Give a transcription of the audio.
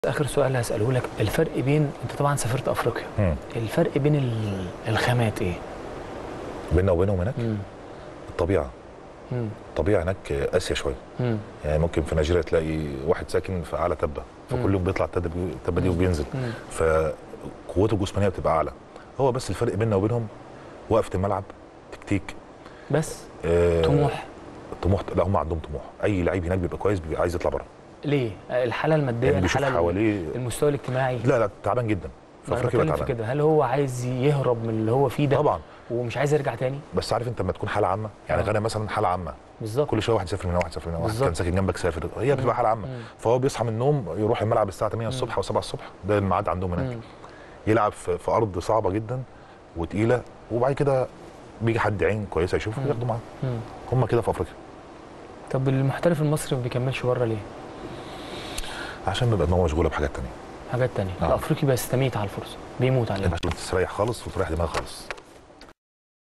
اخر سؤال هساله لك الفرق بين انت طبعا سافرت افريقيا مم. الفرق بين ال- الخامات ايه بيننا وبينهم هناك مم. الطبيعه مم. الطبيعه هناك قاسيه شويه مم. يعني ممكن في نيجيريا تلاقي واحد ساكن في اعلى تبه مم. فكل يوم بيطلع التبه دي- التبه دي مم. وبينزل مم. فقوته الجسمانيه بتبقى اعلى هو بس الفرق بيننا وبينهم وقفه الملعب تكتيك بس آه، طموح طموح لا هم عندهم طموح اي لعيب هناك بيبقى كويس بيبقى عايز يطلع بره ليه الحاله الماديه يعني بيشوف الحاله حواليه المستوى الاجتماعي لا لا تعبان جدا في ما انا افريقيا بتكلم بقى في تعبان كده هل هو عايز يهرب من اللي هو فيه ده طبعا ومش عايز يرجع تاني بس عارف انت لما تكون حاله عامه يعني آه. غانا مثلا حاله عامه بالظبط كل شويه واحد سافر من هنا واحد سافر من هنا واحد بالظبط. كان ساكن جنبك سافر هي بتبقى حاله عامه مم. فهو بيصحى من النوم يروح الملعب الساعه 8 الصبح او 7 الصبح ده الميعاد عندهم هناك مم. يلعب في, في ارض صعبه جدا وتقيله وبعد كده بيجي حد عين كويسه يشوفه مم. وياخده معاه مم. هم كده في افريقيا طب المحترف المصري ما بيكملش بره ليه عشان بيبقى دماغه مشغوله بحاجات تانية حاجات تانية آه. الافريقي بيستميت على الفرصه بيموت عليها عشان تستريح خالص وتريح دماغك خالص